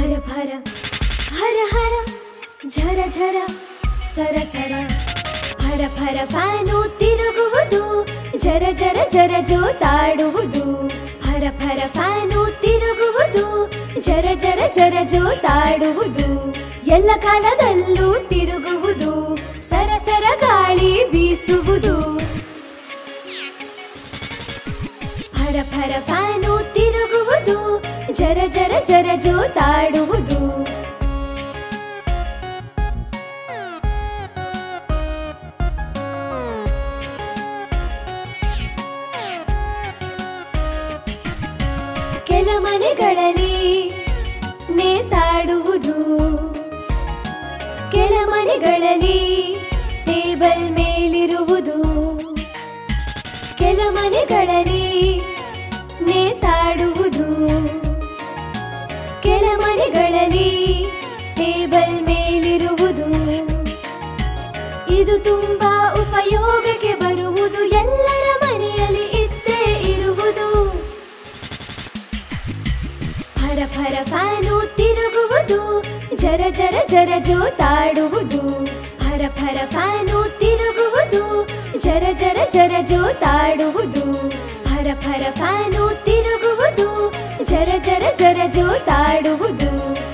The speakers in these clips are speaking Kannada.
ಭರ ಭರ ಹರ ಹರ ಝರ ಝರ ಸರ ಸರ ಭರ ಭರ ಫ್ಯಾನು ತಿರುಗುವುದು ಜರ ಜರ ಜರ ಜೋತಾಡುವುದು ಭರ ಭರ ಫ್ಯಾನು ತಿರುಗುವುದು ಜರ ಜರ ಜರ ಜೋತಾಡುವುದು ಎಲ್ಲ ಕಾಲದಲ್ಲೂ ತಿರುಗುವುದು ಸರ ಸರ ಗಾಳಿ ಬೀಸುವುದು ಭರ ಭರ ಫ್ಯಾನು ತಿರುಗುವುದು ಜರ ಜರ ಜರ ಜೋತಾಡುವುದು ಕೆಲ ಮನೆಗಳಲ್ಲಿ ನೇತಾಡುವುದು ಕೆಲ ಮನೆಗಳಲ್ಲಿ ಟೇಬಲ್ ಮೇಲಿರುವುದು ಕೆಲ ಮನೆಗಳಲ್ಲಿ ನೇತಾಡುವುದು ಕೆಲ ಮನೆಗಳಲ್ಲಿ ಟೇಬಲ್ ಮೇಲಿರುವುದು ಇದು ತುಂಬಾ ಉಪಯೋಗಕ್ಕೆ ಬರುವುದು ಎಲ್ಲರ ಮನೆಯಲ್ಲಿ ಇದ್ದೇ ಇರುವುದು ಭರ ಭರ ಫ್ಯಾನು ತಿರುಗುವುದು ಜರ ಜರ ಜರ ಜೋತಾಡುವುದು ಭರ ಭರ ಫ್ಯಾನು ತಿರುಗುವುದು ಜರ ಜರ ಜರ ಜೋತಾಡುವುದು ಭರ ಭರ ಫ್ಯಾನು ತಿರುಗುವುದು ಜರ ಜರ ಜರ ಜೋತಾಡುವುದು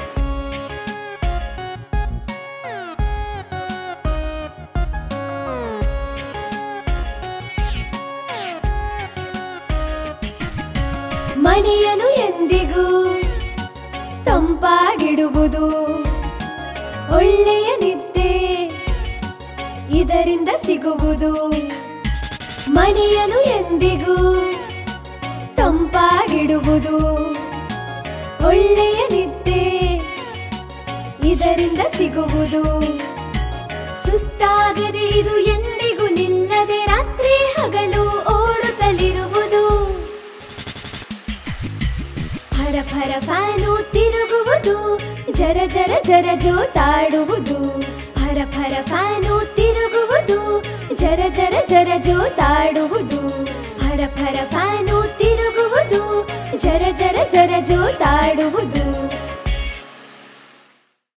ಮನೆಯನ್ನು ಎಂದಿಗೂ ತಂಪಾಗಿಡುವುದು ಒಳ್ಳೆಯ ನಿದ್ದೆ ಇದರಿಂದ ಸಿಗುವುದು ಮನೆಯನ್ನು ಎಂದಿಗೂ ತಂಪಾಗಿಡುವುದು ಒಳ್ಳೆಯ ನಿದ್ದೆ ಇದರಿಂದ ಸಿಗುವುದು ಸುಸ್ತಾಗದೆ ಇದು ಎಂದಿಗೂ ನಿಲ್ಲದೆ ರಾತ್ರಿ ಹಗಲು ಓಡುತ್ತಲಿರುವುದು ಭರ ಭರ ಫ್ಯಾನು ತಿರುಗುವುದು ಜರ ಜರ ಜರ ಜೋತಾಡುವುದು ಭರ ಭರ ಫ್ಯಾನು ತಿರುಗುವುದು ಜರ ಜರ ಜರ ಜೋತಾಡುವುದು ಭರ ಭರ ಫ್ಯಾನು ತಿರುಗುವುದು ಜರ ಜರ ಜರ ಜೋತಾಡುವುದು